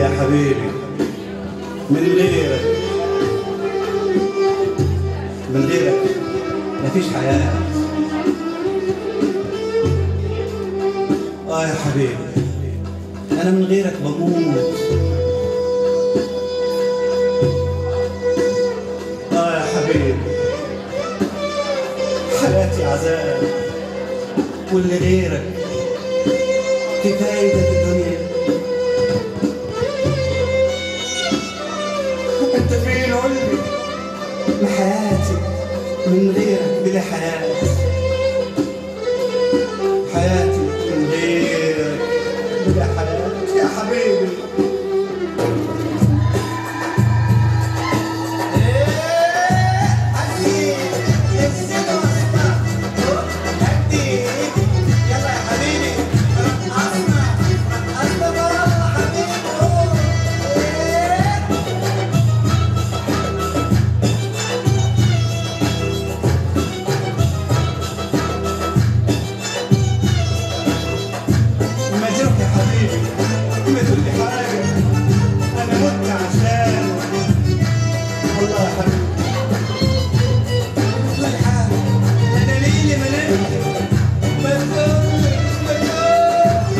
يا حبيبي من غيرك من غيرك مفيش حياة آه يا حبيبي أنا من غيرك بموت آه يا حبيبي حياتي عذاب واللي غيرك كفايتك الدنيا انت فين قلبي ما حياتي من غيرك بلا حياة حياتي من غيرك بلا حياة يا حبيبي ما تروح يا حبيبي ما تقول لي حاجة أنا مت عشان والله يا حبيبي ما تقول حاجة أنا ليلي ما نمت ما تقول ما تقول